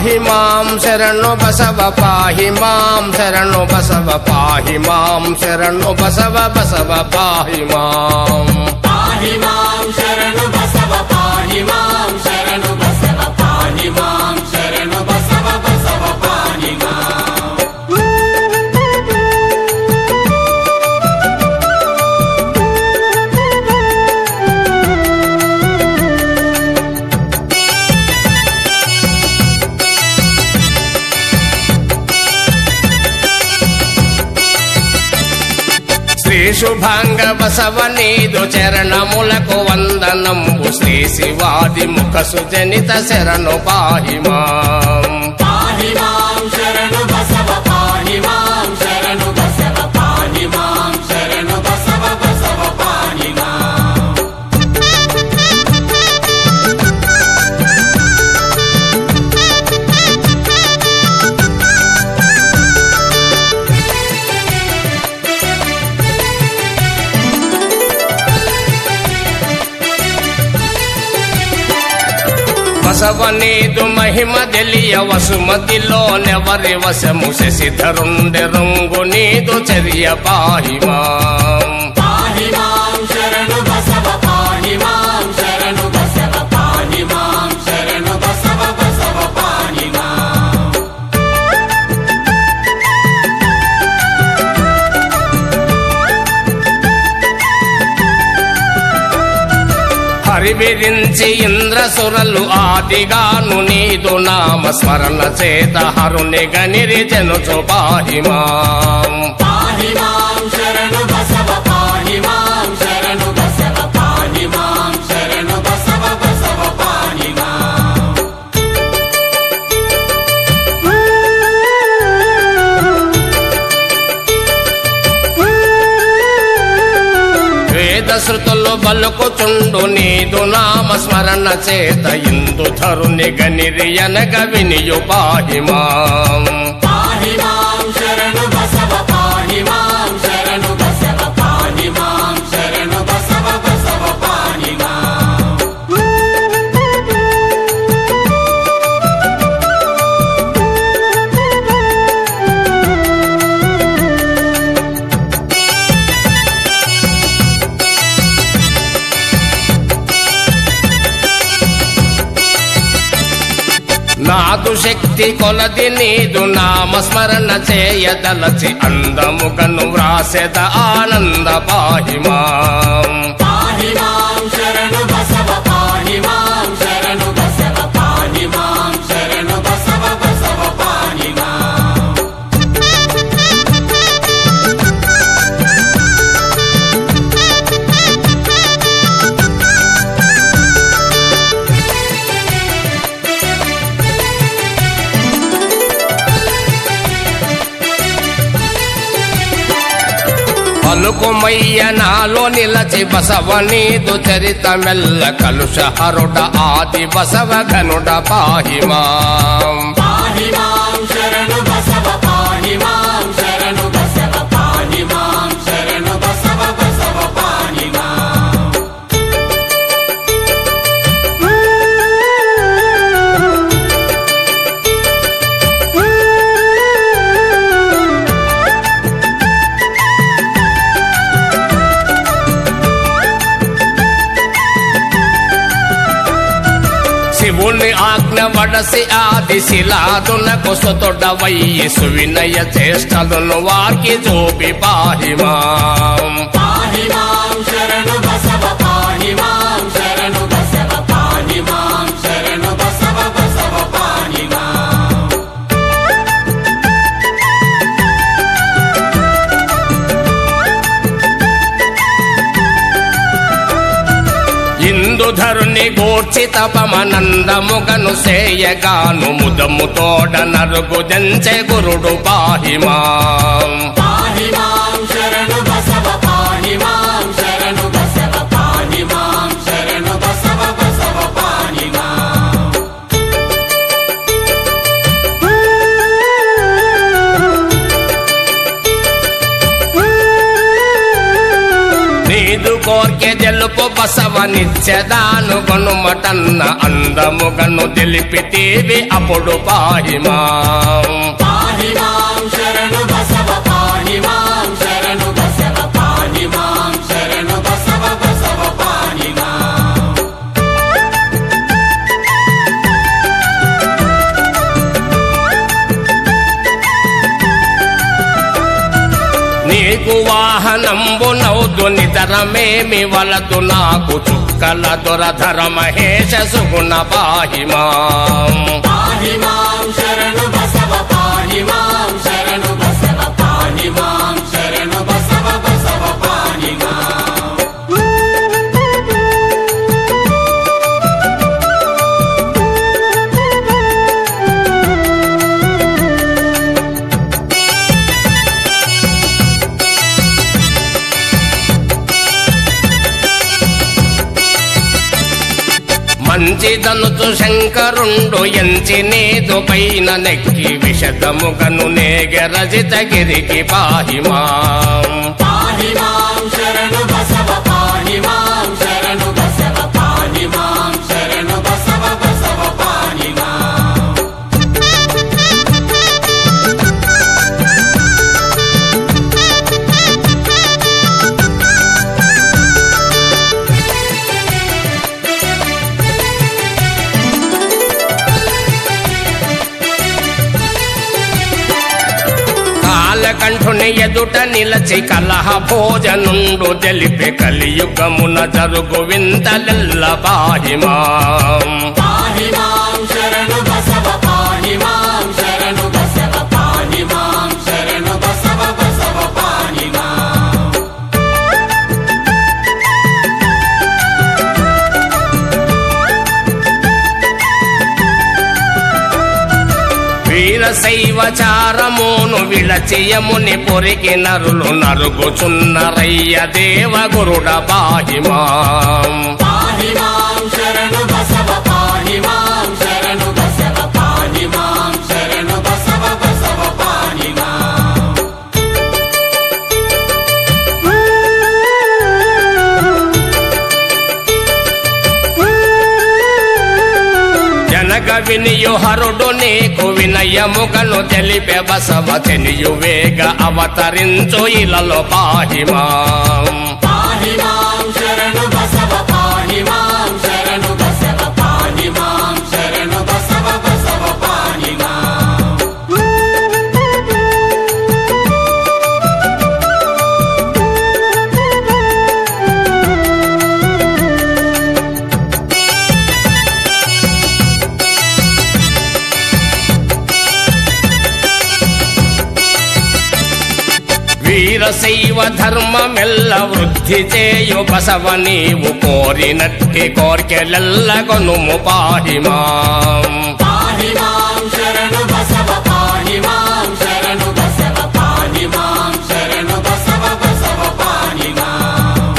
పాహి మాం శరణు బసవ పాహి మాం శరణు బసవ పాహి మాం శరణు బసవ బసవ పాహి మాం పాహి మాం శరణు బసవ పాహి మాం శరణు బసవ పాహి మాం శరణు బసవ బసవ పాహి మాం శ్రీ శుభాంగ బసవ నీదు చరణములకు వందనంబు శ్రీ శివాది ముఖ సుజనిత శరణు పాహి మాం పాహి మాం శరణు బసవ పాహి మాం శరణు బసవ పాహి మాం శరణు బసవ బసవ పాహి మాం బసవ నీదు మహిమ తెలియ వసుమతిలో నెవరి వశము శశిధరుండె రంగు నీదు చర్య పాహి మాం పాహి మాం శరణు బసవ పాహి మాం శరణు బసవ పాహి మాం శరణు బసవ బసవ పాహి మాం హరివిరించి ఇంద్రసురలు ఆదిగాను నీదు నామ స్మరణ చేత హరుని గనిరి జనుచు పాహి మాం పాహి మాం శరణు బసవ పాహి మాం శరణు బసవ పాహి మాం శరణు బసవ బసవ పాహి మాం వేద శృతులు బలుకుచుండు నీదు నామ స్మరణ చేత ఇందు ధరుని గనిరి అనగ వినియు పాహి మాం పాహి మాం శరణు బసవ పాహి మాం శరణు బసవ పాహి మాం శరణు బసవ బసవ పాహి మాం నాదు శక్తి కొలది నీదు నామ స్మరణ చేయదలచి అందముగను వ్రాసెద ఆనంద పాహి మాం పాహి మాం శరణు బసవ పాహి మాం శరణు బసవ పాహి మాం శరణు బసవ బసవ పాహి మాం పలుకుమయ్య నాలో నిలచి బసవ నీదు చరిత మెల్ల కలుష హరుడ ఆది బసవ ఘనుడ పాహి మాం పాహి మాం శరణు బసవ పాహి మాం శరణు బసవ పాహి మాం శరణు బసవ బసవ పాహి మాం శివుని ఆజ్ఞ వడసి ఆది శిలాదునకు సుతొడవయ్యి సువినయ చేష్టలను వారికి జోబి పాహి మాం పాహి మాం శరణు బసవ పాహి మాం శరణు బసవ పాహి మాం శరణు బసవ బసవ పాహి మాం ఇందుధరుని గూర్చి తపమనందముగను సేయగాను ముదము తోడ నరుగు దంచె గురుడు పాహి మాం పాహి మాం శరణు బసవ పాహి మాం శరణు బసవ పాహి మాం శరణు బసవ బసవ పాహి మాం నీదు కోర్కె తెలుపు బసవ నిత్యదాను గనుమటన్న అందముగను తెలిపితేవి అప్పుడు పాహిమా పాహి మాం శరణు బసవ పాహి మాం శరణు బసవ పాహి మాం శరణు బసవ బసవ పాహి మాం నీకు వాహనంబు నౌదు నితరమేమి వలదు నాకు చుక్కల దొరధర మహేశ సుగుణ పాహిమా పాహి మాం శరణు బసవ పాహి మాం శరణు బసవ పాహి మాం శరణు బసవ బసవ పాహి మాం మంచిదనుచు శంకరుండు ఎంచి నేదు పైన నెక్కి విషదముగను నేగరజిత గిరికి పాహిమా పాహి మాం శరణు బసవ పాహి మాం శరణు బసవ పాహి మాం శరణు బసవ బసవ పాహి మాం కాలకంఠుని ఎదుట నిలచి కలహ భోజనుండు తెలిపి కలియుగమున జరుగు వింతలెల్ల పాహిమా పాహి మాం శరణు బసవ పాహి మాం శరణు బసవ పాహి మాం శరణు బసవ బసవ పాహి మాం వీరశైవ చారమును విళచియముని పొరికి నరులు నరుగుచున్నరయ్య దేవ గురుడ పాహిమా పాహి మాం శరణు బసవ పాహి మాం శరణు బసవ పాహి మాం శరణు బసవ బసవ పాహి మాం జనక వినియు హరుడు నీకు వినయముగను తెలిపే బసవ తెలియు వేగ అవతరించు ఇలలో పాహిమా పాహి మాం శరణు బసవ పాహి మాం శరణు బసవ పాహి మాం శరణు బసవ బసవ పాహి మాం వీరశైవ ధర్మమెల్ల వృద్ధి చేయు బసవ నీవు కోరినట్టి కోర్కెలెల్ల కొనుము పాహిమా పాహి మాం శరణు బసవ పాహి మాం శరణు బసవ పాహి మాం శరణు బసవ బసవ పాహి మాం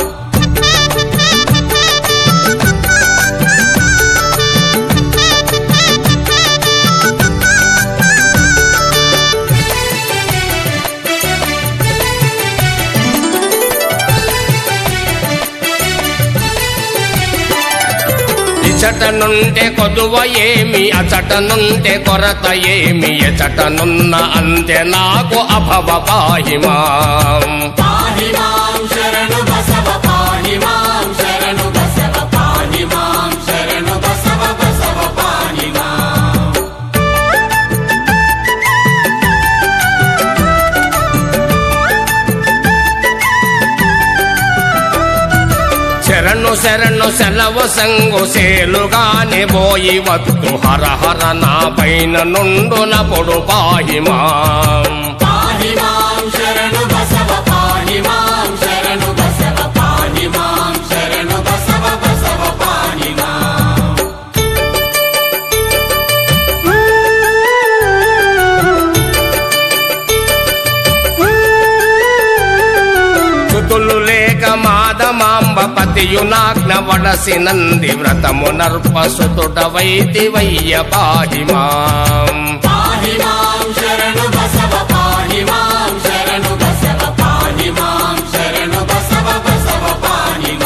ఇచట నుంటే కొదువ ఏమి అచట నుంటే కొరత ఏమి ఎచటనున్న అంతే నాకు అభవ పాహిమా పాహి మాం శరణు బసవ పాహి మాం శరణు బసవ పాహి మాం శరణు బసవ బసవ పాహి మాం శరణు శరణు సెలవు సంగు సేలుగానే పోయి వద్దు హర హర నా పైన నుండున పొడు పాహిమా పాహి మాం శరణు బసవ పాహి మాం శరణు బసవ పాహి మాం శరణు బసవ బసవ పాహి మాం చుతులు లేక మాదమాంబ పతియునాజ్ఞ వడసి నంది వ్రతము నర్ప సుతుడ వైతి వయ్య పాహిమా పాహి మాం శరణు బసవ పాహి మాం శరణు బసవ పాహి మాం శరణు బసవ బసవ పాహి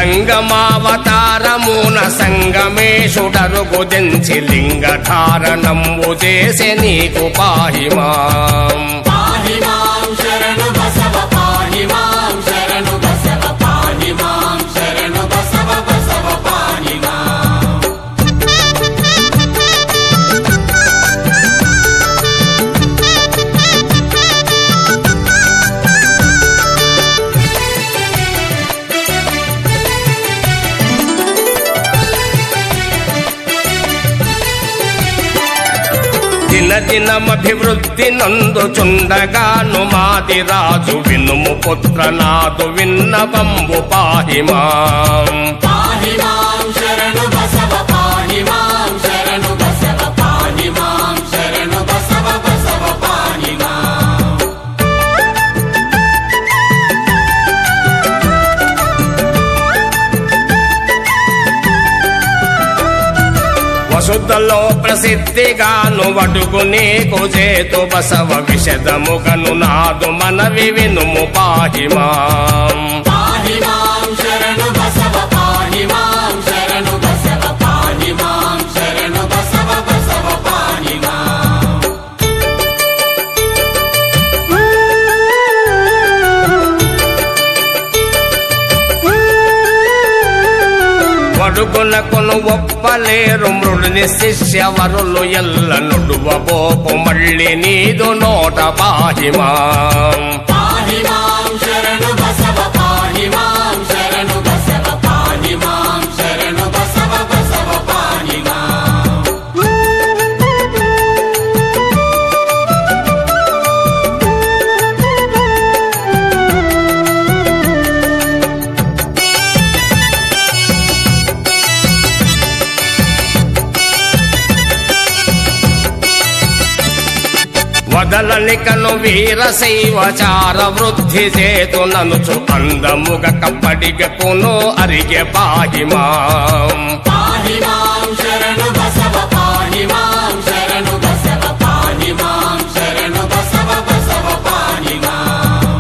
సంగమావతారమున సంగమేశుడరుగు దించి లింగధారణంబు చేసే నీకు పాహిమాం పాహి మాం శరణు బసవ పాహి మాం శరణు బసవ పాహి మాం శరణు బసవ బసవ పాహి మాం దిన దినమభివృద్ధి నందుచుండగాను మాది రాజు వినుము పుత్రనాదు విన్నవంబు పాహిమాం పాహి మాం శరణు బసవ పాహి మాం శరణు బసవ పాహి మాం శరణు బసవ బసవ పాహి మాం వసుద్ధలో ప్రసిద్ధిగాను వడుగు నీకు చేతు బసవ విషదముగను నాదు మనవి వినుము పాహిమాం పాహి మాం శరణు బసవ పాహి మాం శరణు బసవ పాహి మాం శరణు బసవ బసవ పాహి మాం వడుగునకును ఒప్పలేరు మృడుని శిష్యవరులు ఎల్ల నుడువబోపు మళ్ళీ నీదు నోట పాహిమాం పాహి మాం శరణు బసవ పాహి మాం శరణు బసవ పాహి మాం శరణు బసవ బసవ పాహి మాం వదలనికను వీర శైవచార వృద్ధి చేతు ననుచు అందముగ కప్పడిగకును అరిగె పాహిమాం పాహి మాం శరణు బసవ పాహి మాం శరణు బసవ పాహి మాం శరణు బసవ బసవ పాహి మాం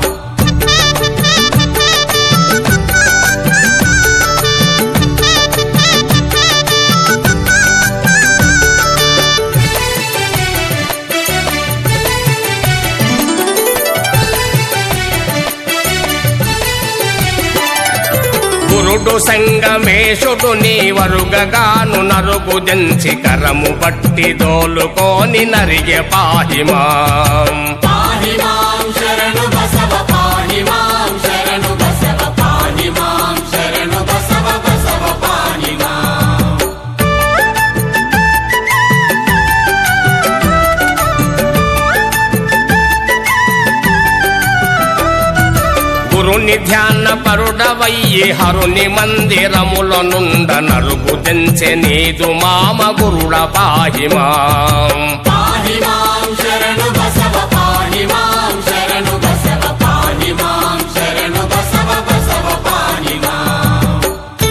గురుడు సంగమేశుడు నీ వరుగగాను నరుగు దంచి కరము బట్టి దోలుకోని నరిగే పాహిమాం పాహి మాం శరణు బసవ పాహి మాం శరణు బసవ పాహి మాం శరణు బసవ బసవ పాహి మాం గురుని ధ్యాన పరుడవయ్యి హరుని మందిరముల నుండ నరుగు దంచె నీదు మామ గురుడ పాహిమాం పాహి మాం శరణు బసవ పాహి మాం శరణు బసవ పాహి మాం శరణు బసవ బసవ పాహి మాం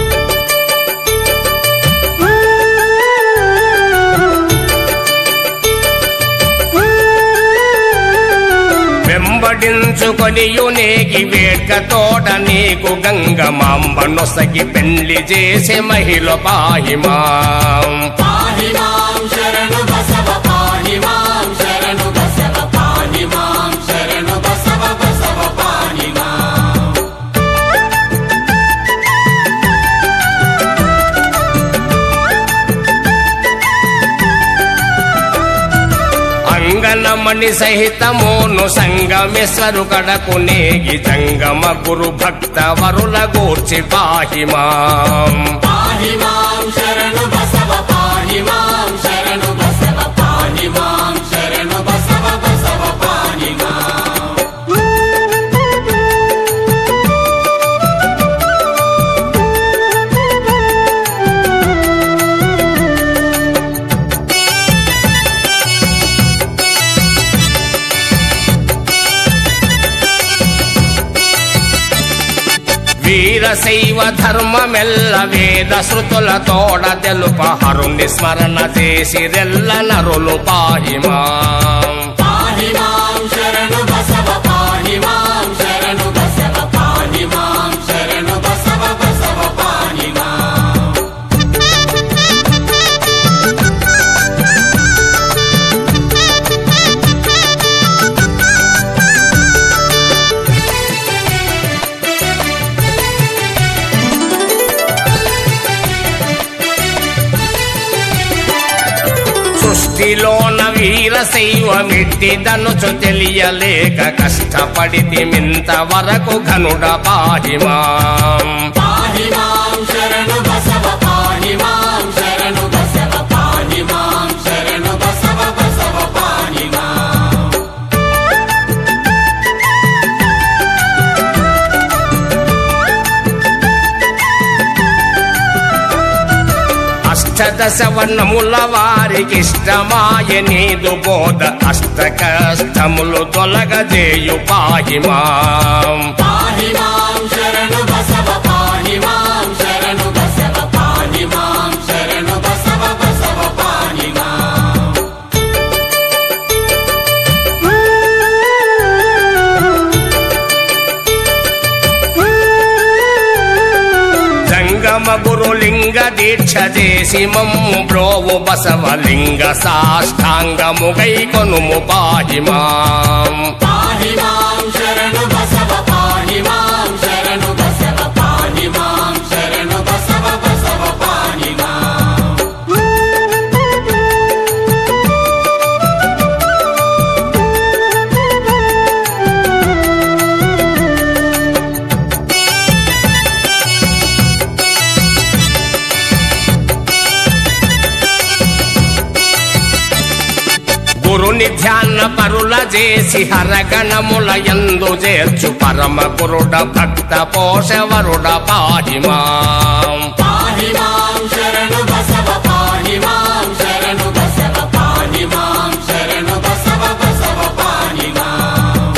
వెంబడించుకొనియు నేగి వేడ్క తోట నీకు గంగమాంబ నొసగి పెళ్లి చేసే మహిళ పాహిమాం పాహి మాం శరణు బసవ పాహి మాం శరణు బసవ పాహి మాం శరణు బసవ బసవ పాహి మాం అంగనమణి సహితమోను సంగమేశ్వరు కడకు నేగి జంగమ గురు భక్త వరుల గూర్చి పాహిమాం పాహి మాం శరణు బసవ పాహి మాం శరణు బసవ పాహి మాం శరణు బసవ బసవ పాహి మాం వీరశైవ ధర్మమెల్ల వేద శృతుల తోడ తెలుప హరుని స్మరణ చేసి రెల్ల నరులు పాహిమాం పాహి మాం శరణు బసవ పాహి మాం శరణు బసవ పాహి మాం శరణు బసవ బసవ పాహి నీలోన వీర శైవమిట్టిదనుచు తెలియలేక కష్టపడితి మింత వరకు ఘనుడ పాహిమాం పాహి మాం శరణు బసవ పాహి మాం శరణు బసవ పాహి మాం శరణు బసవ బసవ పాహి మాం అష్టదశ వర్ణముల వారికిష్టమాయ నీదు బోధ అష్ట కష్టములు తొలగజేయు పాహిమాం పాహి మాం శరణు బసవ పాహి మాం శరణు బసవ పాహి మాం శరణు బసవ బసవ పాహి మాం జంగమ గురులింగ దీక్ష చేసి మమ్ము బ్రోవు బసవలింగ సాష్టాంగముగై కొనుము పాహిమాం పాహి మాం శరణు బసవ పాహి మాం శరణు బసవ పాహి మాం శరణు బసవ బసవ పాహి మాం గురుని ధ్యాన పరుల చేసి హరగణముల యందు చేర్చు పరమ గురుడ భక్త పోషవరుడ పాహిమాం పాహి మాం శరణు బసవ పాహి మాం శరణు బసవ పాహి మాం శరణు బసవ బసవ పాహి మాం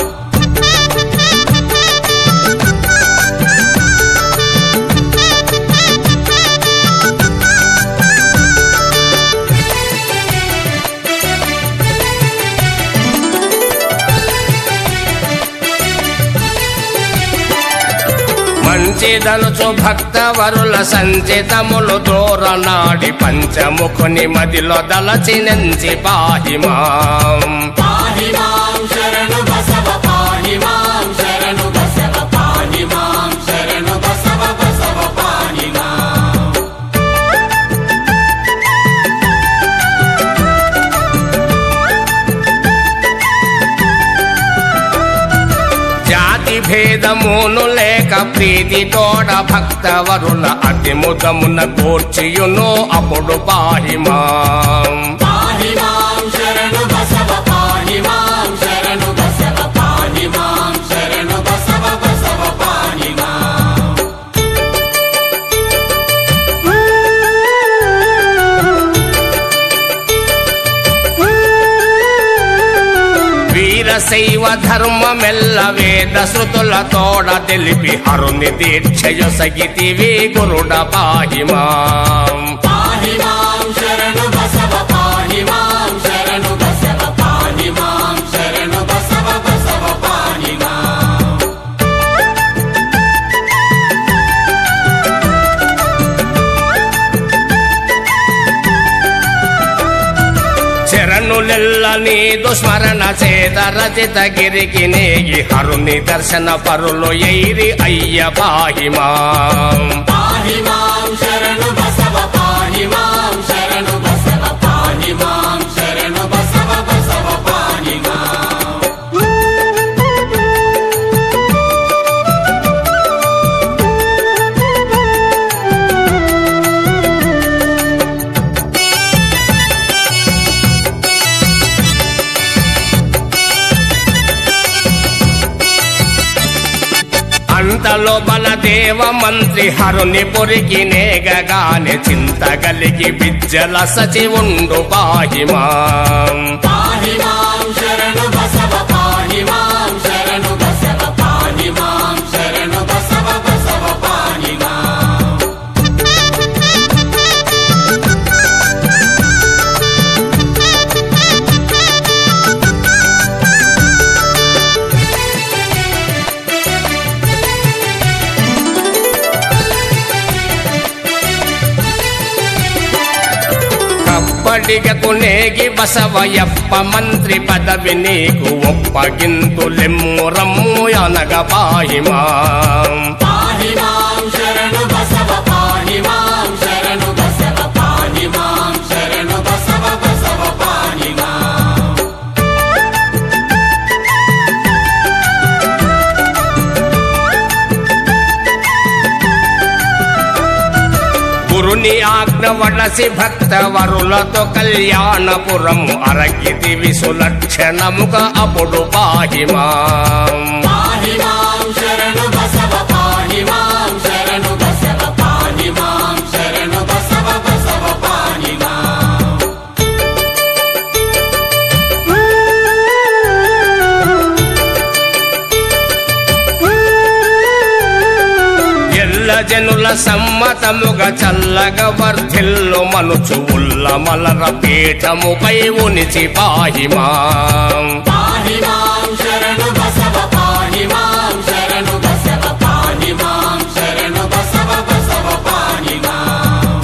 మంచిదనుచు భక్త వరుల సంచితములు దూరనాడి పంచముఖుని మదిలో దలచి నెంచి పాహిమాం పాహి మాం శరణు బసవ పాహి మాం శరణు బసవ పాహి మాం శరణు బసవ బసవ పాహి మాం జాతి భేదమును లేక ప్రీతి తోడ భక్త వరుల అతి ముదమున కూర్చియును అప్పుడు పాహిమాం పాహి మాం శరణు బసవ పాహి మాం శరణు బసవ పాహి మాం శరణు బసవ బసవ పాహి మాం వీరశైవ ధర్మమెల్ల వేద శృతుల తోడ తెలిపి హరుని దీక్షయు సగితివి గురుడ పాహిమాం పాహి మాం శరణు బసవ పాహి మాం శరణు బసవ పాహి మాం శరణు బసవ బసవ పాహి మాం శరణులెల్ల నీదు స్మరణ చేత రచిత గిరికి నేగి హరుని దర్శన పరులు ఎయిరి అయ్య పాహిమాం పాహి మాం శరణు బసవ పాహి మాం శరణు బసవ పాహి మాం శరణు బసవ బసవ పాహి మాం అంతలో బలదేవ మంత్రి హరుని పొరికి నేగగానే చింతగలిగి బిజ్జల సచివుండు పాహిమాం పాహి మాం శరణు బసవ పాహి మాం శరణు బసవ పాహి మాం శరణు బసవ బసవ పాహి మాం కప్పటిగకు నేగి బసవయప్ప మంత్రి పదవి నీకు ఒప్పగింతులెమ్ము రమ్ము అనగ పాహిమాం పాహి మాం శరణు బసవ పాహి మాం శరణు బసవ పాహి మాం శరణు బసవ బసవ పాహి ముని ఆజ్ఞ వడసి భక్త వరులతో కళ్యాణపురం అరగితి విసులక్షణముగా అప్పుడు పాహిమాం పాహి మాం శరణు బసవ పాహి మాం శరణు బసవ పాహి మాం శరణు బసవ బసవ పాహి మాం ఎల్ల జనుల సమ్మతముగా చల్లగా వర్ధిల్లు మనుచు ఉల్ల మలర పీఠముపై ఉనిచి పాహిమాం పాహి మాం శరణు బసవ పాహి మాం శరణు బసవ పాహి మాం శరణు బసవ బసవ పాహి మాం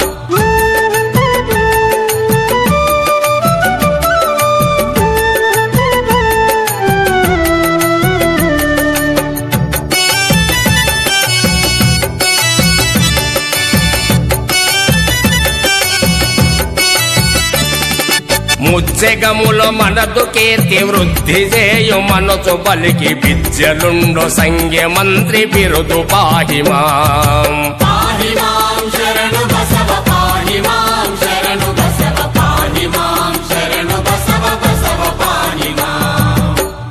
ముచ్చెగముల మనదు కీర్తి వృద్ధి చేయు మనసు బలికి విద్యలుండు సంఖ్య మంత్రి బిరుదు పాహిమాం పాహి మాం శరణు బసవ పాహి మాం శరణు బసవ పాహి మాం శరణు బసవ బసవ పాహి మాం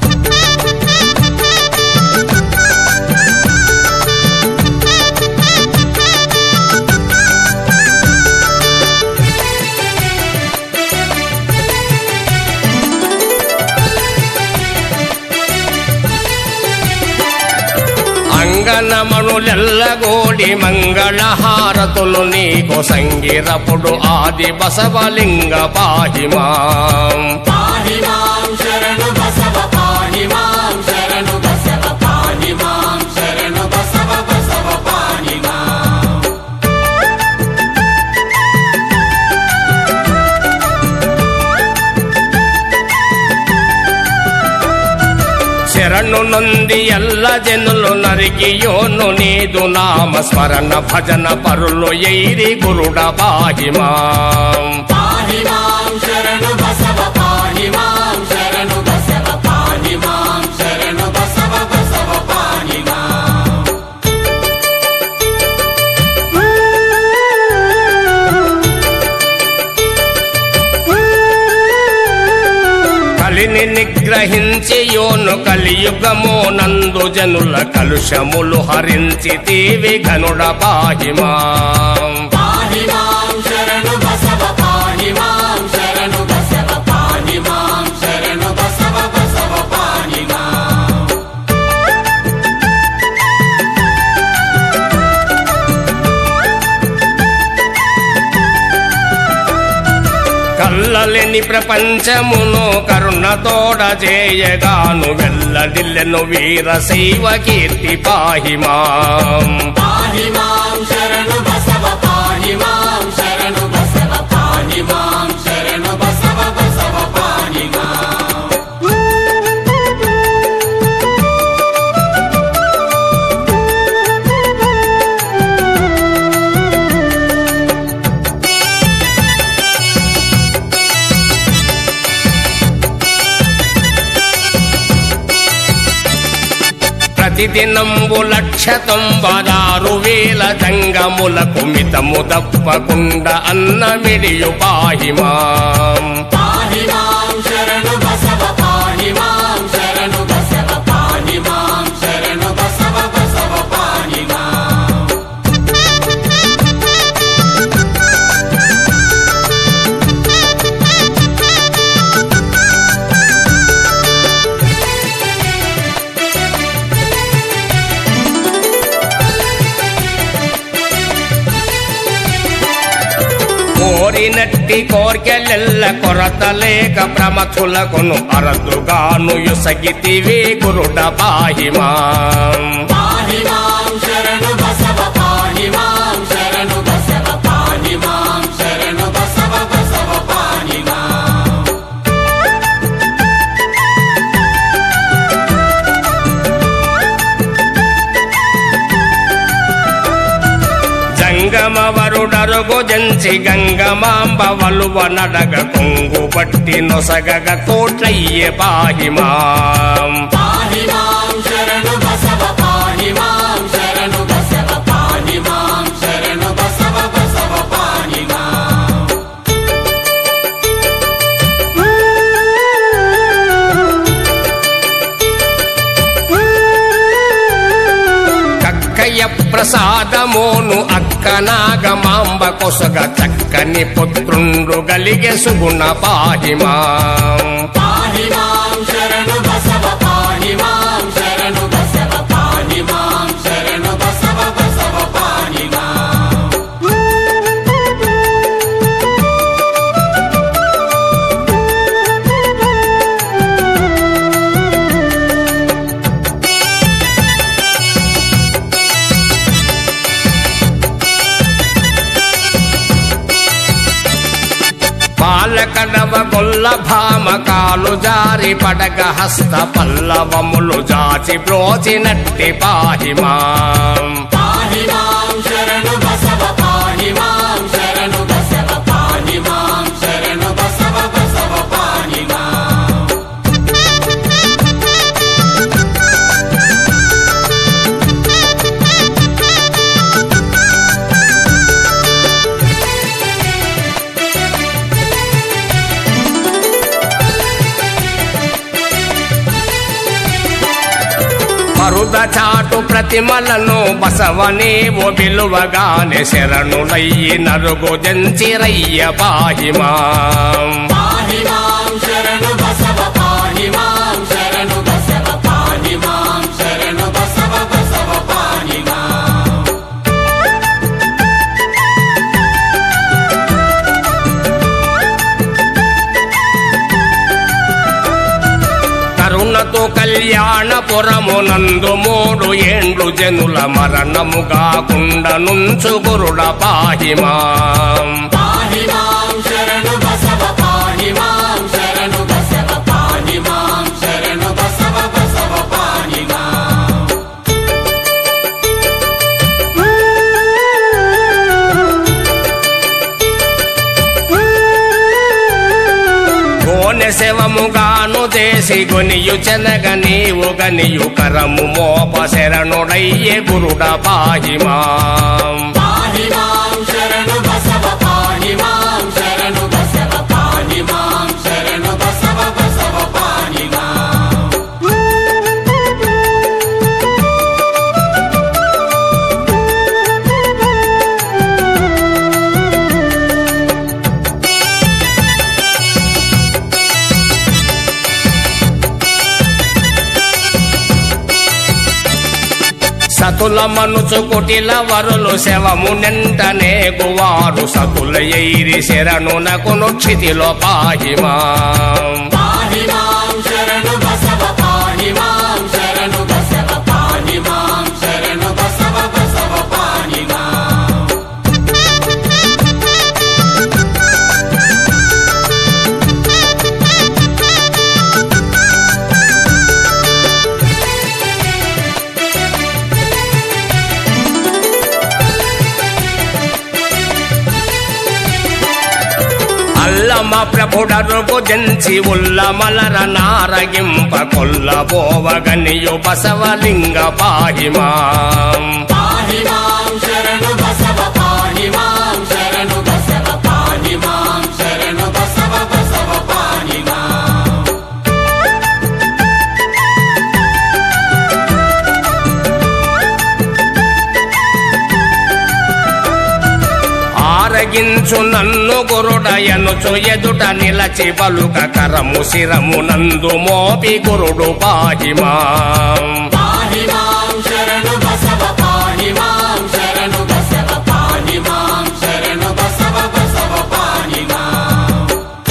అంగనమణులెల్లగోడి మంగళహారతులు నీకు సంగిరపుడు ఆది బసవలింగ పాహిమాం పాహి మాం శరణు బసవ పాహి మాం శరణు బసవ పాహి మాం శరణు బసవ బసవ పాహి మాం శరణు నొంది ఎల్ల జనులు నరిగియోను నీదు నామ స్మరణ భజన పరులు ఎయిరి గురుడ పాహిమాం పాహి మాం శరణు బసవ పాహి మాం శరణు బసవ పాహి మాం శరణు బసవ బసవ పాహి మాం కలిని నిగ్రహించి యోను కలియుగము నందు జనుల కలుషములు హరించి తీవి ఘనుడ పాహిమాం పాహి మాం శరణు బసవ పాహి మాం శరణు బసవ పాహి మాం శరణు బసవ బసవ పాహి మాం కల్లలేని ప్రపంచమును కరుణతోడ చేయగాను వెల్లడిల్లెను వీర శైవ కీర్తి పాహిమాం పాహి మాం శరణు బసవ పాహి మాం శరణు బసవ పాహి మాం శరణు బసవ బసవ పాహి మాం ప్రతిదినంబు లక్ష తొంభదారు వేల జంగములకు మితము తప్పకుండా అన్నమిడియు పాహిమాం పాహి మాం శరణు బసవ పాహి మాం శరణు బసవ పాహి మాం శరణు బసవ బసవ పాహి మాం కోరినట్టి కోర్కెలెల్ల కొరత లేక ప్రమథులకును అరదుగాను యుసగితివి గురుడ పాహిమాం పాహి మాం శరణు బసవ పాహి మాం శరణు బసవ పాహి మాం శరణు బసవ బసవ పాహి మాం జంగమ వరుడరుగు జంచి గంగమాంబ వలువ నడగ కొంగు పట్టి నొసగగ కోట్లయ్యే పాహిమాం పాహి మాం శరణు బసవ పాహి మాం శరణు బసవ పాహి మాం శరణు బసవ బసవ పాహి ప్రసాదమోను అక్కనాగమాంబ కొసగ చక్కని పుత్రుండు గలిగె సుగుణ పాహిమాం పాహి మాం శరణు బసవ పాహి మాం శరణు బసవ పాహి మాం శరణు బసవ బసవ పాహి మాం పాలకడవ గొల్ల భామ కాలు జారి పడగ హస్త పల్లవములు జాచి బ్రోచినట్టి పాహిమాం పాహి మాం శరణు బసవ పాహి మాం శరణు బసవ పాహి మాం శరణు బసవ బసవ పాహి మాం మరుద చాటు ప్రతిమలను బసవనేవో విలువగానే శరణులయ్యి నరుగు జంచిరయ్య పాహిమాం పాహి మాం శరణు బసవ పాహి మాం శరణు బసవ పాహి మాం శరణు బసవ బసవ పాహి మాం కరుణతో కళ్యాణపురమునందు మూడు ఏండ్లు జనుల మరణము కాకుండా నుంచు గురుడ పాహిమాం పాహి మాం శరణు బసవ పాహి మాం శరణు బసవ పాహి మాం శరణు బసవ బసవ పాహి మాం గోనె శవముగాను చేసి గొనియు చెనగ నీవు గనియు కరము మోప శరణుడయ్యే గురుడ పాహిమాం పాహి మాం శరణు బసవ పాహి మాం శరణు బసవ పాహి మాం శరణు బసవ బసవ పాహి మాం సతుల మనుచు కుటిల వరులు శవము నెంటనే గువారు సతుల ఎయిరి శరణునకును క్షితిలో పాహిమాం పాహి మాం శరణు బసవ పాహి మాం శరణు బసవ పాహి మాం శరణు బసవ బసవ పాహి మాం అల్లమ ప్రభుడరుగు జంచి ఉల్ల మలర నారగింప కొల్ల బోవగనియు బసవలింగ పాహిమాం పాహి మాం శరణు బసవ పాహి మాం శరణు బసవ పాహి మాం శరణు బసవ బసవ పాహి మాం ఆరగించు నన్ను గురుడయనుచు ఎదుట నిలచి పలుక కరము శిరము నందు మోపి గురుడు పాహిమాం పాహి మాం శరణు బసవ పాహి మాం శరణు బసవ పాహి మాం శరణు బసవ బసవ పాహి మాం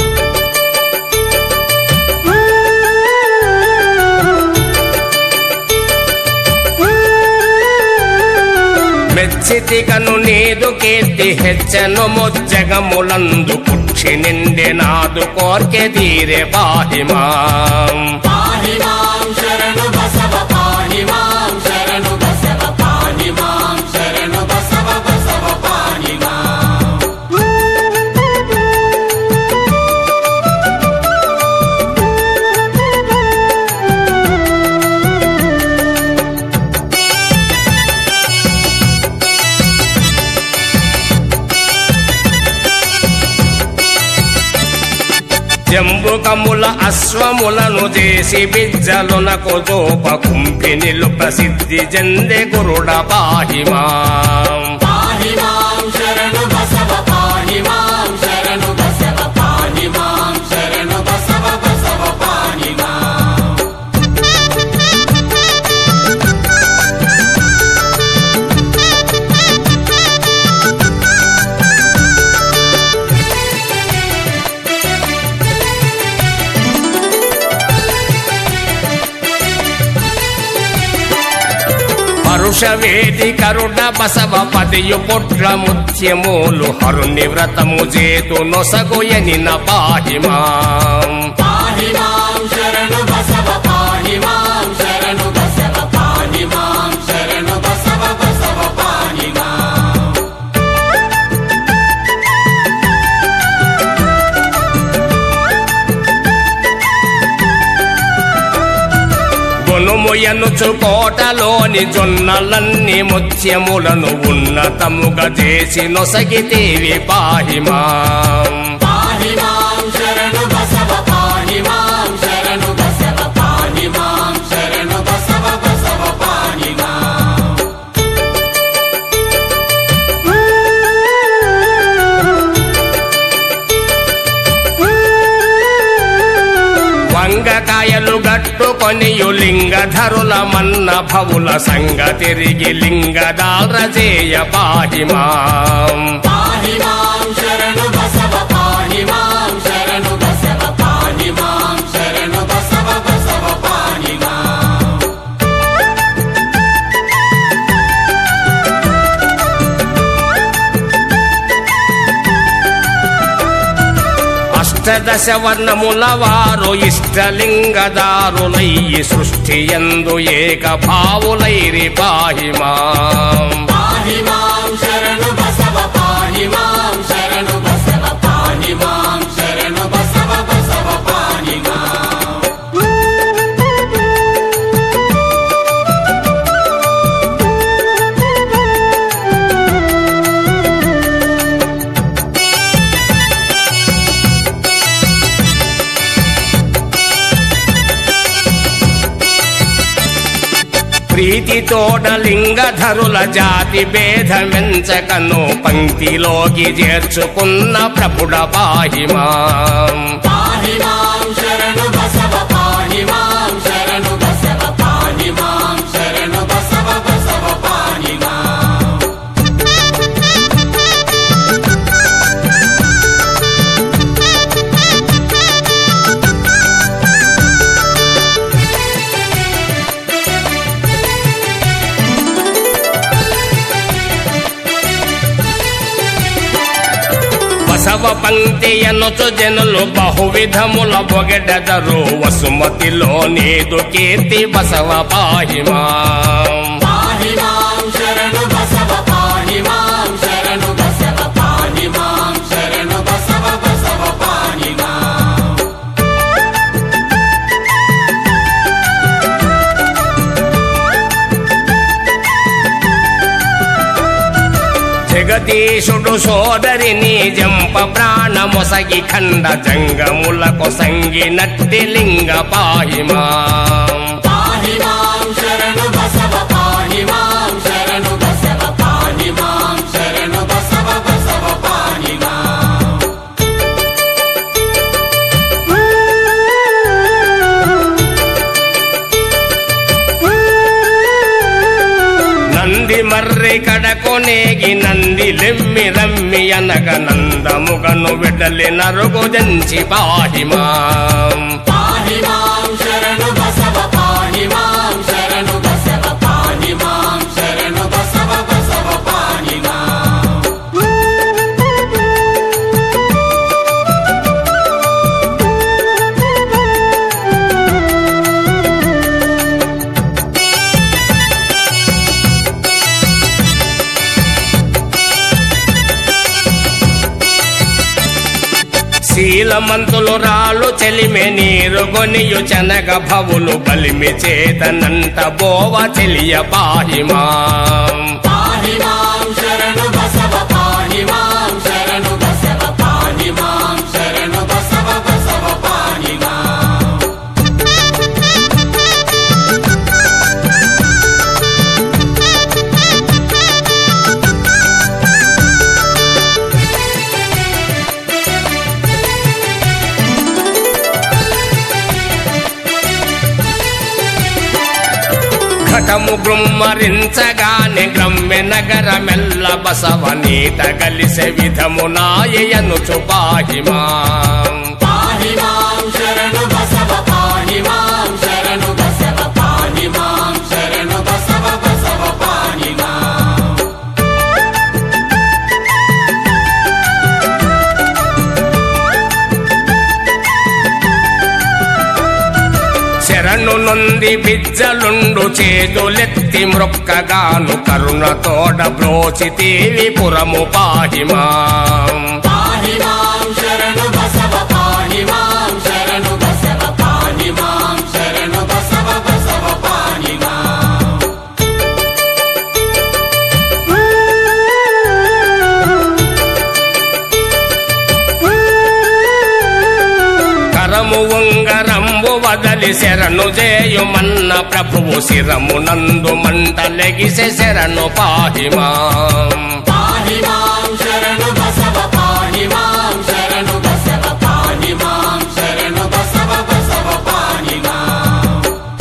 మెచ్చితి కను నీదు కీర్తి హెచ్చను ముజ్జగములందు కుక్షి నిండి నాదు కోర్కె తీరే పాహిమాం పాహి మాం శరణు బసవ పాహి మాం శరణు బసవ పాహి మాం శరణు బసవ బసవ పాహి మాం జంబుకముల అశ్వములను చేసి బిజ్జలునకు దోప కుంభినిలు ప్రసిద్ధి జందె గురుడ పాహిమాం పాహి మాం శరణు బసవ పాహి మాం శరణు బసవ పాహి మాం శరణు బసవ బసవ పాహి మాం పరుష వేది కరుణ బసవ పదియు పుట్ర ముత్యములు హరుని వ్రతము చేతు నొసగుయని పాహిమాం పాహి మాం శరణు బసవ పాహి మాం శరణు బసవ పాహి మాం శరణు బసవ బసవ పాహి మాం గొనుముయనుచు కోటలోని జొన్నలన్నీ ముత్యములను ఉన్నతముగా చేసి నొసగితేవి పాహిమాం పాహి మాం శరణు బసవ పాహి మాం శరణు బసవ పాహి మాం శరణు బసవ బసవ పాహి మాం వంగకాయలు గట్టుకొనియు లింగధరుల మన్న భవుల సంగ తిరిగి లింగదారజేయ పాహిమాం పాహి మాం శరణు బసవ పాహి మాం శరణు బసవ పాహి మాం శరణు బసవ బసవ పాహి మాం అష్టదశ వర్ణముల వారు ఇష్టలింగదారులయ్యి సృష్టి ఎందు ఏక భావులైరి పాహిమాం పాహి మాం శరణు బసవ పాహి మాం శరణు బసవ పాహి మాం శరణు బసవ బసవ పాహి మాం ప్రీతితోడ లింగధరుల జాతి భేదమెంచకను పంక్తిలోకి చేర్చుకున్న ప్రభుడ పాహిమాం పాహి మాం శరణు బసవ పాహి మాం శరణు బసవ పాహి మాం శరణు బసవ బసవ పాహి మాం బసవ పంక్తి ఎనుచు జనులు బహువిధముల బొగెడదరు వసుమతిలో నీదు కీర్తి బసవ పాహిమాం పాహి మాం శరణు బసవ పాహి మాం శరణు బసవ పాహి మాం శరణు బసవ బసవ పాహి మాం జగదీశుడు సోదరిని జంప ప్రాణమొసగి ఖండ జంగములకు సంగి నట్టి లింగ పాహిమాం పాహి మాం శరణు బసవ పాహి మాం శరణు బసవ పాహి మాం శరణు బసవ బసవ పాహి మాం నంది మర్రి కడకొనేగి నంది లెమ్మి రమ్మి అనగ నందముగను విడలి నరుగు దంచి పాహిమాం పాహి మాం శరణు బసవ పాహి మాం శరణు బసవ పాహి మాం శరణు బసవ బసవ పాహి మాం శీలమంతులు రాళ్ళు చెలిమె నీరు గొనియు చనగ భవులు బలిమి చేతనంట బోవ చెలియ పాహిమాం పాహి మాం శరణు బసవ పాహి మాం శరణు బసవ పాహి మాం శరణు బసవ బసవ పాహి నరకము గృమ్మరించగానే గ్రమ్మె నగరమెల్ల బసవ నీట గలిసె విధము నాయనుచు పాహిమా పాహి మాం శరణు బసవ పాహి మాం శరణు బసవ పాహి మాం శరణు బసవ బసవ పాహి మాం శరణు నొంది బిజ్జలుండు చేతులెత్తి మృక్కగాను కరుణ తోడ బ్రోచితీవి పురము పాహిమా పాహి మాం శరణు బసవ పాహి మాం శరణు బసవ పాహి మాం శరణు బసవ బసవ పాహి మాం కరము ఉంగరంబు వదలి శరణు చేయుమన్న ప్రభువు శిరము నందు మంటలెగిసె శరణు పాహిమా పాహి మాం శరణు బసవ పాహి మాం శరణు బసవ పాహి మాం శరణు బసవ బసవ పాహి మాం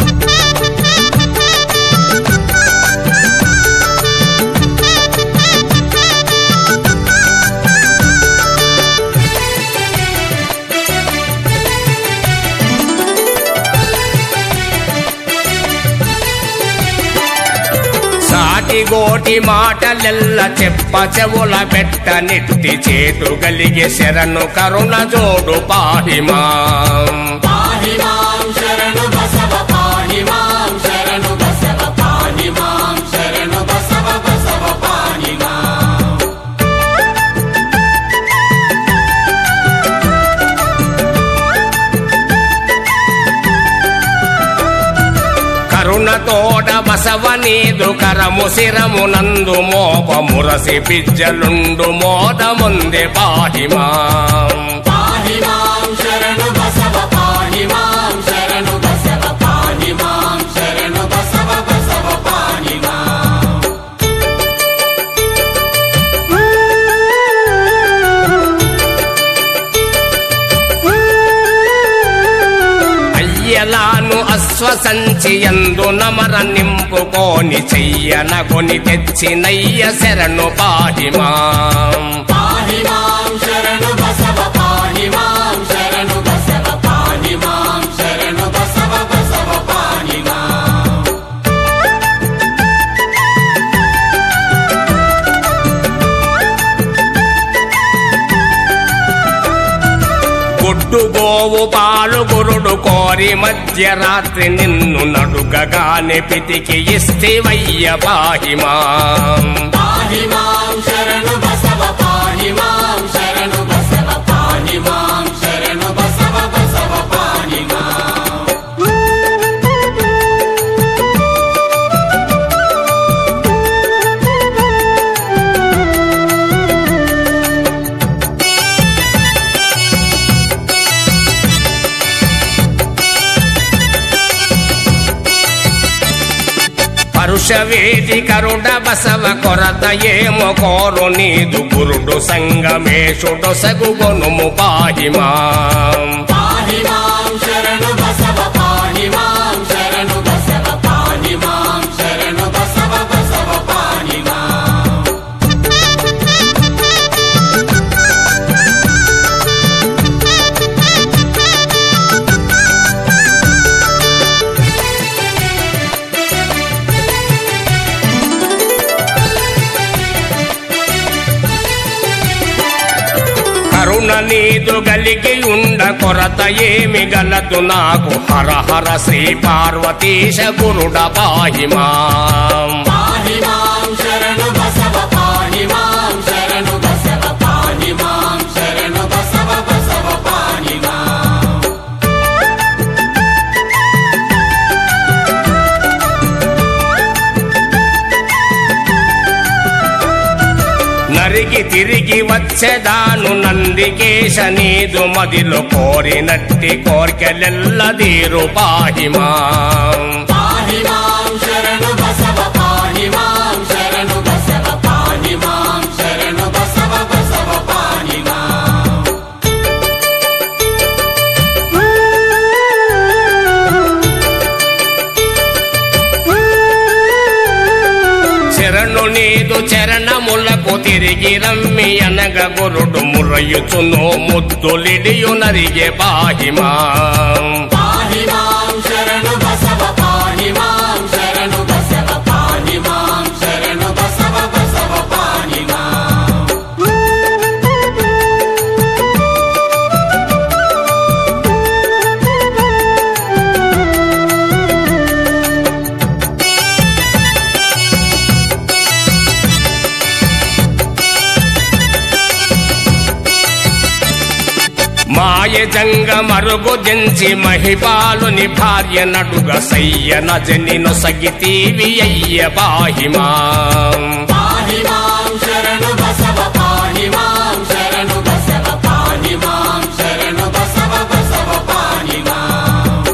సాటి గోటి మాటలెల్ల చెప్ప చెవుల పెట్ట నెట్టి చేతు గలిగే శరణు కరుణ జోడు పాహిమా పాహి మాం శరణు బసవ పాహి మాం శరణు బసవ పాహి మాం శరణు బసవ బసవ పాహి మాం కరుణ తోడ బసవ నీదు కరము శిరము నందు మోప మురసి బిజ్జలుండు మోదముందే పాహిమా పాహి మాం శరణు బసవ పాహి మాం శరణు బసవ పాహి మాం శరణు బసవ బసవ పాహి మాం అయ్యలాను అశ్వసంచి ఎందు నమర నింపుకోని చెయ్యన కొని తెచ్చినయ్య శరణు పాహిమా పాహి మాం శరణు బసవ పాహి మాం శరణు బసవ పాహి మాం శరణు బసవ బసవ పాహి మాం గుడ్డు గోవు పాలు గురుడు కోరి మధ్యరాత్రి నిన్ను నడుగగానే పితికి ఇస్తివయ్య పాహిమా పాహి మాం శరణు బసవ పాహి మాం శరణు బసవ పాహి మాం శరణు బసవ బసవ పాహి మాం పరుషవేది కరుడ బసవ కొరత ఏమో కోరు నీదు గురుడు సంగమేశుడు సగుగొనుము పాహిమా పాహి మాం శరణు బసవ పాహి మాం శరణు బసవ పాహి మాం శరణు బసవ బసవ పాహి మాం కరుణ నీదు గలిగి ఉండ కొరత ఏమి గలదు నాకు హర హర శ్రీ పార్వతీశ గురుడ పాహిమా పాహి మాం శరణు బసవ పాహి మాం శరణు బసవ పాహి మాం శరణు బసవ బసవ పాహి మాం నరిగి తిరిగి వచ్చేదాను నందికేశ నీదు మదిలో కోరినట్టి కోర్కెలెల్లదీరు పాహిమా పాహి మాం శరణు బసవ పాహి మాం శరణు బసవ పాహి మాం శరణు బసవ బసవ పాహి మాం తిరిగి రమ్మి అనగ గురుడు మురయుచును ముద్దులిడియు నరిగే పాహిమా పాహి మాం శరణు బసవ పాహి మాం శరణు బసవ పాహి మాం శరణు బసవ బసవ పాహి మాం మాయ జంగ మరుగు దించి మహిపాలుని భార్య నడుగ సయ్య నజని నొసగితీవి అయ్య పాహిమా పాహి మాం శరణు బసవ పాహి మాం శరణు బసవ పాహి మాం శరణు బసవ బసవ పాహి మాం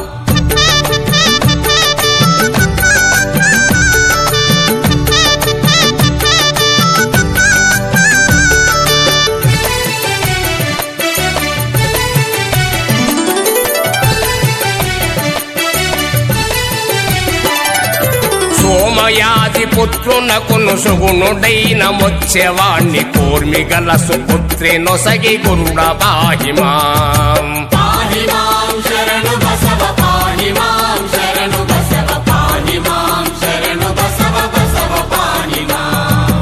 సోమయాది పుత్రునకును సుగుణుడైన మొచ్చెవాణ్ణి కూర్మి గల సుపుత్రి నొసగి గురుడ పాహిమా పాహి మాం శరణు బసవ పాహి మాం శరణు బసవ పాహి మాం శరణు బసవ బసవ పాహి మాం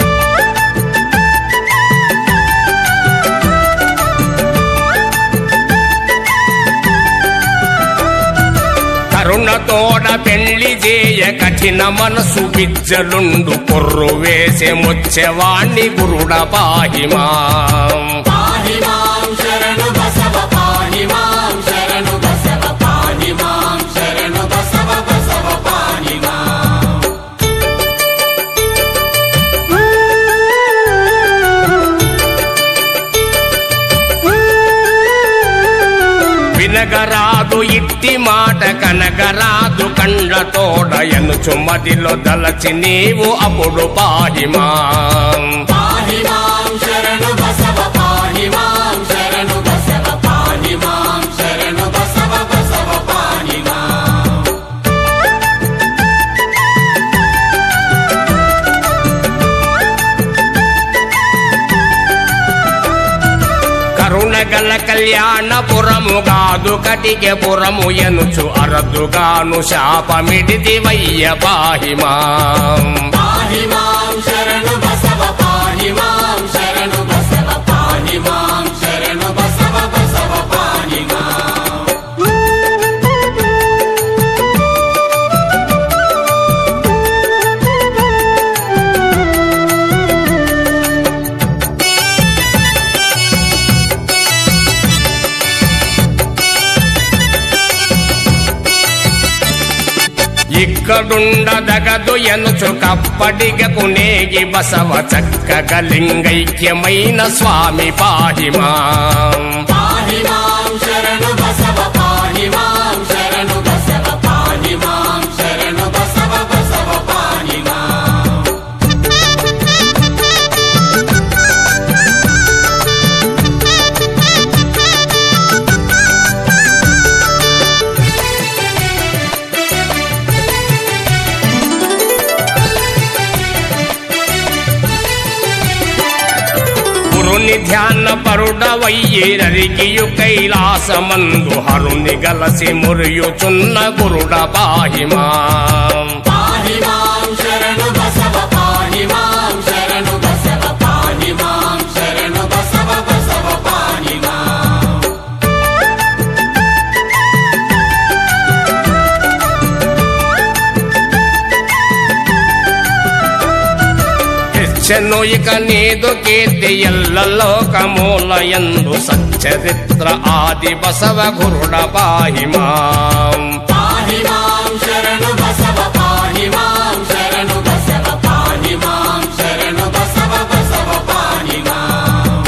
కరుణతోడ పెళ్లి చేయ కఠిన మనసు బిజ్జలుండు కొర్రు వేసే మొచ్చెవాణ్ణి గురుడ పాహిమా పాహి మాం శరణు బసవ పాహి మాం శరణు బసవ పాహి మాం శరణు బసవ బసవ పాహి మాం వినగరాదు ఇట్టి మాట కనగరాదు కండ్లతోడ ఎనుచు మదిలో దలచి నీవు అప్పుడు పాహిమా పాహి మాం శరణు బసవ పాహి మాం శరణు బసవ పాహి మాం శరణు బసవ బసవ పాహి మాం కరుణగల కళ్యాణపురముగాదు కటికె పురము ఎనుచు అరదుగాను శాపమిడిది వయ్య పాహిమా పాహి మాం శరణు బసవ పాహి మాం శరణు బసవ పాహి మాం శరణు బసవ బసవ పాహి మాం ఇక్కడుండదగదు ఎనుచు కప్పడిగకు నేగి బసవ చక్కగ లింగైక్యమైన స్వామి పాహిమా పాహి మాం శరణు బసవ పాహి మాం శరణు బసవ పాహి మాం శరణు బసవ బసవ పాహి మాం గురుని ధ్యాన పరుడవయ్యేరరిగియు కైలాసమందు హరుని గలసి మురియుచున్న గురుడ పాహిమా పాహి మాం శరణు బసవ పాహి మాం శరణు బసవ పాహి మాం శరణు బసవ బసవ పాహి మాం తెచ్చెను ఇక నీదు కీర్తి ఎల్ల లోకమూల ఎందు సచ్చరిత్ర ఆది బసవ గురుడ పాహిమా పాహి మాం శరణు బసవ పాహి మాం శరణు బసవ పాహి మాం శరణు బసవ బసవ పాహి మాం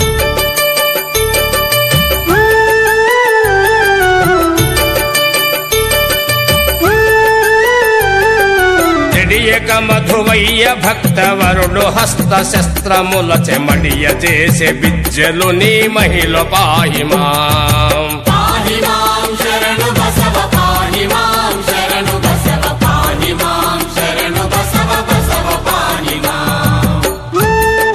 చెడియక మధువయ్య భక్తవరుడు హస్త శస్త్రముల చెమడియ చేసే బిజ్జలు నీ మహిళ పాహిమా పాహి మాం శరణు బసవ పాహి మాం శరణు బసవ పాహి మాం శరణు బసవ బసవ పాహి మాం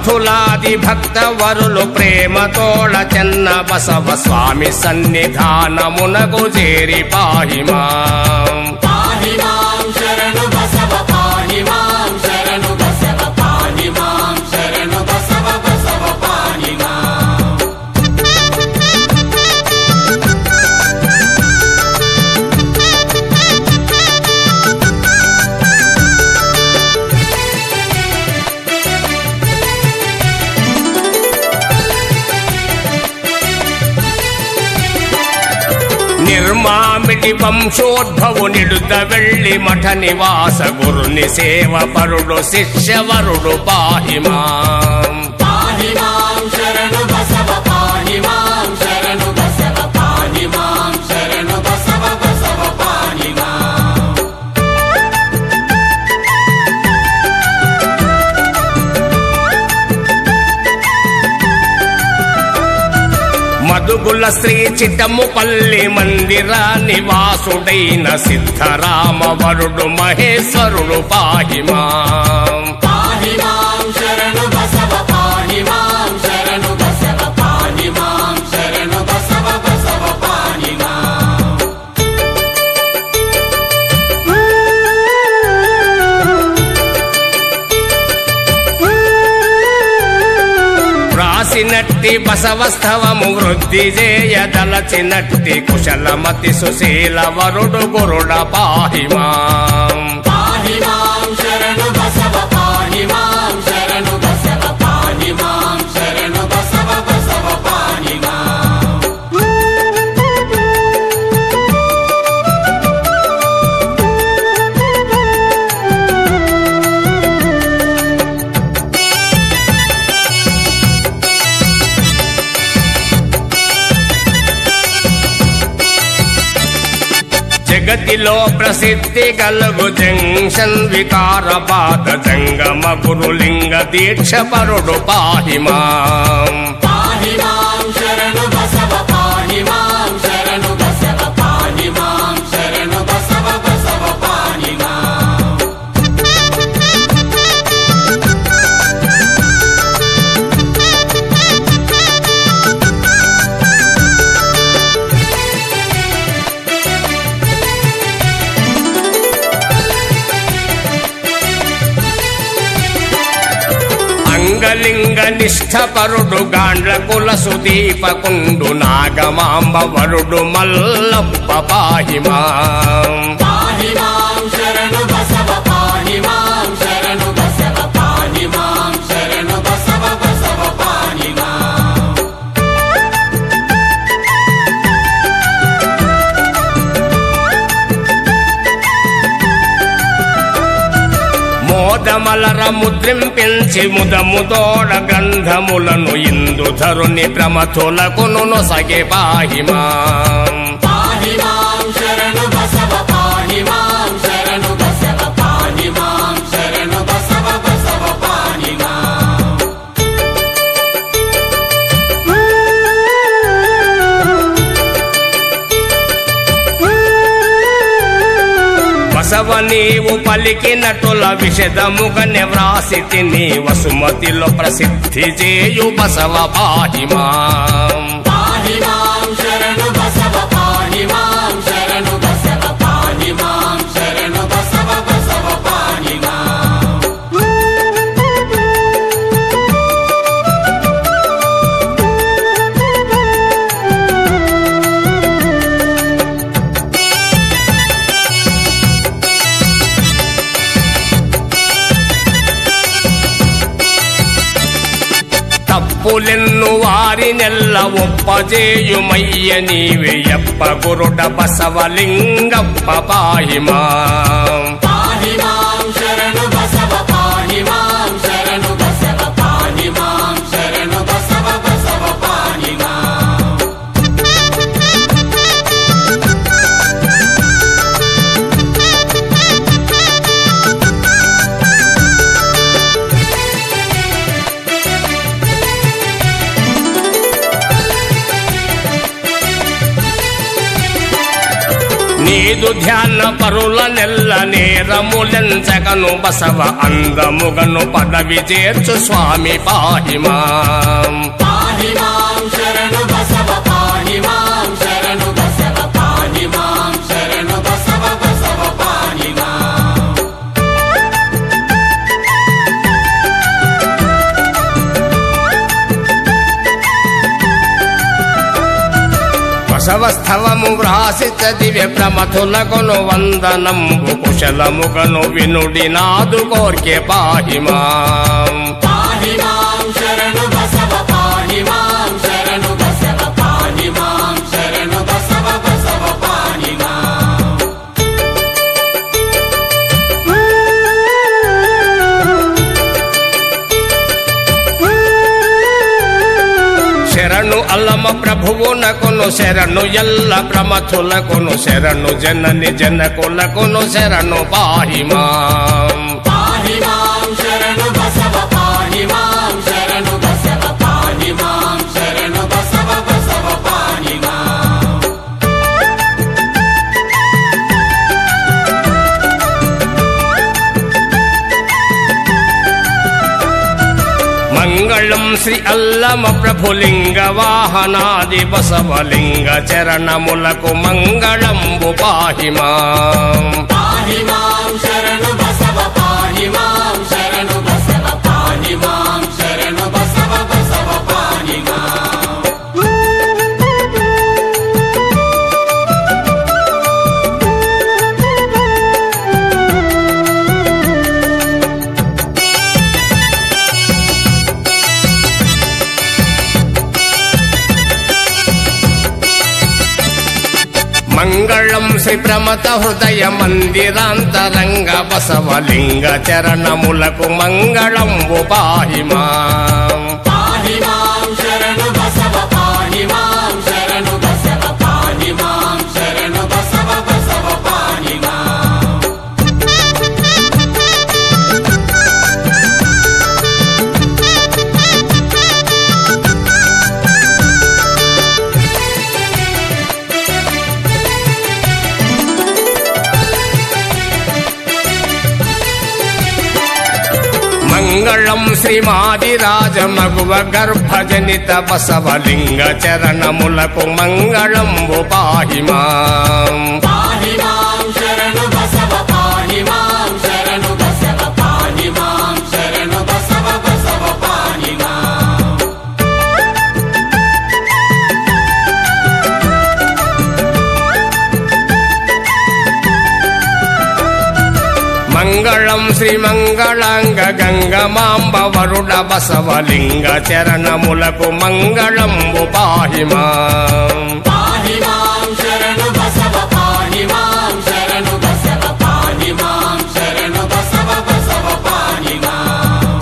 భక్తులాది భక్త వరులు ప్రేమతోడ చెన్న బసవ స్వామి సన్నిధానమునకు చేరి పాహిమా పాహి మాం శరణు బసవ పాహి మాం శరణు బసవ పాహి మాం శరణు బసవ బసవ పాహి మాం నిర్మామిటి వంశోద్భవు నిడుత వెళ్ళి మఠ నివాస గురుని సేవ పరుడు శిష్యవరుడు పాహిమా పాహి మాం శరణు బసవ పాహి మాం శరణు బసవ పాహి మాం శరణు బసవ బసవ పాహి మాం మధుగుల శ్రీ చిట్టము పల్లి మందిర నివాసుడైన సిద్ధరామ వరుడు మహేశ్వరుడు పాహిమా పాహి మాం శరణు బసవ పాహి మాం శరణు బసవ పాహి మాం శరణు బసవ బసవ పాహి మాం వ్రాసినట్టి బసవస్తవము వృద్ధి చేయదలచినట్టి కుశలమతి సుశీల వరుడు గురుడ పాహిమా పాహి మాం శరణు బసవ పాహి మాం శరణు బసవ పాహి మాం శరణు బసవ బసవ పాహి మాం జగతిలో ప్రసిద్ధి కలుగు జంక్షన్ వికార పాద జంగమ గురులింగ దీక్ష పరుడు పాహిమా పాహి మాం శరణు బసవ పాహి మాం శరణు బసవ పాహి మాం శరణు బసవ బసవ పాహి మాం అంగలింగ నిష్ఠ పరుడు గాండ్ల కుల సుదీపకుండు నాగమాంబ వరుడు మల్లప్ప పాహిమా పాహి మాం శరణు బసవ పాహి మాం శరణు బసవ పాహి మాం శరణు బసవ బసవ పాహి మాం మోదమలర ముద్రింపించి ముదముదోడ గంధములను ఇందుధరుని ప్రమథులకును నొసగే పాహిమా పాహి మాం శరణు బసవ పాహి మాం శరణు బసవ పాహి మాం శరణు బసవ బసవ పాహి మాం బసవ నీవు పలికినటుల విషదముగ వ్రాసి తిని వసుమతిలో ప్రసిద్ధి చేయు బసవ పాహిమా పాహి మాం శరణు బసవ పాహి మాం శరణు బసవ పాహి మాం శరణు బసవ బసవ పాహి మాం తప్పులెన్ను వారి నెల్ల ఒప్పజేయుమయ్య నీవే ఎప్ప గురుడ బసవలింగప్ప పాహిమా పాహి మాం శరణు బసవ పాహి మాం శరణు బసవ పాహి మాం శరణు బసవ బసవ పాహి మాం నీదు నీదు ధ్యాన పరుల నెల్ల నేరములెంచగను బసవ అందముగను పదవి చేర్చు స్వామి పాహిమాం పాహి మాం శరణు బసవ పాహి మాం శరణు బసవ పాహి మాం శరణు బసవ బసవ పాహి మాం బసవస్థవము వ్రాసి చదివే ప్రమథులకును వందనంబు కుశలముగను వినుడి నాదు కోర్కె పాహిమాం పాహి మాం శరణు బసవ పాహి మాం శరణు బసవ పాహి మాం శరణు బసవ బసవ పాహి మాం శరణు అల్లమ ప్రభువునకును శరణు ఎల్ల ప్రమథులకును శరణు జనని జనకులకును శరణు పాహిమాం పాహి మాం శరణు బసవ పాహి మాం శరణు బసవ పాహి మాం శరణు బసవ బసవ పాహి మాం మంగళం శ్రీ అల్లమ ప్రభులింగ వాహనాది బసవలింగ చరణములకు మంగళంబు పాహిమాం పాహి మాం శరణు బసవ పాహి మాం శరణు బసవ పాహి మాం శరణు బసవ బసవ పాహి మాం మంగళం శ్రీ ప్రమత హృదయ మందిరాంతరంగ బసవలింగ చరణములకు మంగళంబు పాహిమాం పాహి మాం శరణు బసవ పాహి మాం శరణు బసవ పాహి మాం శరణు బసవ బసవ పాహి మాం మంగళం శ్రీమాదిరాజ మగువ గర్భజనిత బసవలింగ చరణములకు మంగళంబు పాహిమాం పాహి మాం శరణు బసవ పాహి మాం శరణు బసవ పాహి మాం శరణు బసవ బసవ పాహి మాం మంగళం శ్రీ మంగళాంగ గంగమాంబ వరుడ బసవలింగ చరణములకు మంగళంబు పాహిమాం పాహి మాం శరణు బసవ పాహి మాం శరణు బసవ పాహి మాం శరణు బసవ బసవ పాహి మాం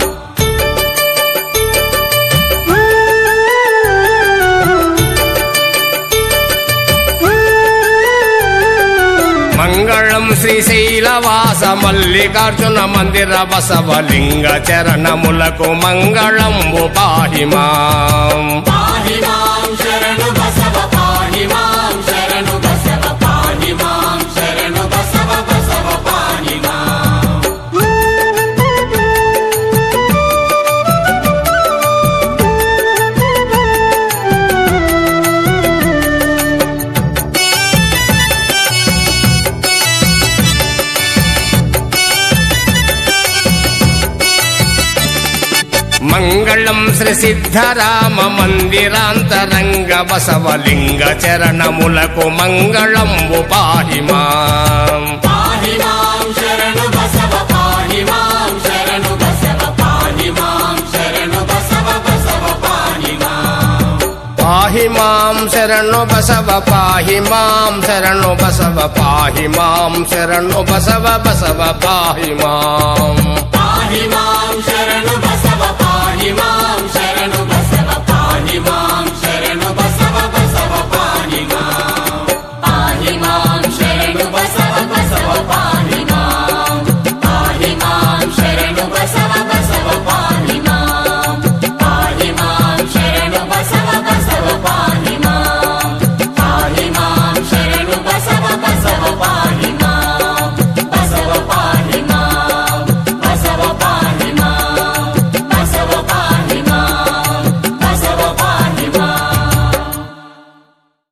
మంగళం శ్రీశైలవాస మల్లికార్జున మందిర బసవలింగ చరణములకు మంగళంబు పాహిమాం పాహి మాం శరణు బసవ పాహి మాం శరణు బసవ పాహి మాం శరణు బసవ బసవ పాహి మాం మంగళం శ్రీ సిద్ధరామ మందిరాంతరంగ బసవలింగ చరణములకు మంగళంబు పాహిమాం పాహి మాం శరణు బసవ పాహి మాం శరణు బసవ పాహి మాం శరణు బసవ బసవ పాహి మాం పాహి మాం శరణు బసవ పాహి మాం శరణు బసవ పాహి మాం శరణు బసవ బసవ పాహి మాం పాహి మాం శరణు బసవ పాహి మాం